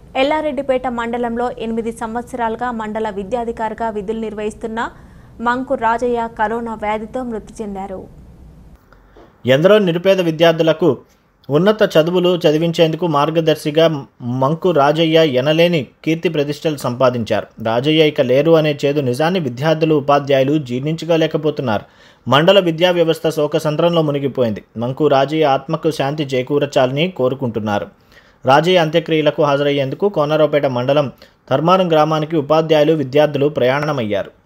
ఎల్లారెడ్డిపేట మండలంలో ఎనిమిది సంవత్సరాలుగా మండల విద్యాధికారిగా విధులు నిర్వహిస్తున్న మంకు రాజయ్య కరోనా వ్యాధితో మృతి చెందారు ఎందరో నిరుపేద విద్యార్థులకు ఉన్నత చదువులు చదివించేందుకు మార్గదర్శిగా మంకు రాజయ్య ఎనలేని కీర్తి ప్రతిష్టలు సంపాదించారు రాజయ్య ఇక లేరు అనే చేదు నిజాన్ని విద్యార్థులు ఉపాధ్యాయులు జీర్ణించుకోలేకపోతున్నారు మండల విద్యా వ్యవస్థ శోకసంద్రంలో మునిగిపోయింది మంకు రాజయ్య ఆత్మకు శాంతి చేకూరచాలని కోరుకుంటున్నారు రాజయ్య అంత్యక్రియలకు హాజరయ్యేందుకు కోనరావుపేట మండలం ధర్మారం గ్రామానికి ఉపాధ్యాయులు విద్యార్థులు ప్రయాణమయ్యారు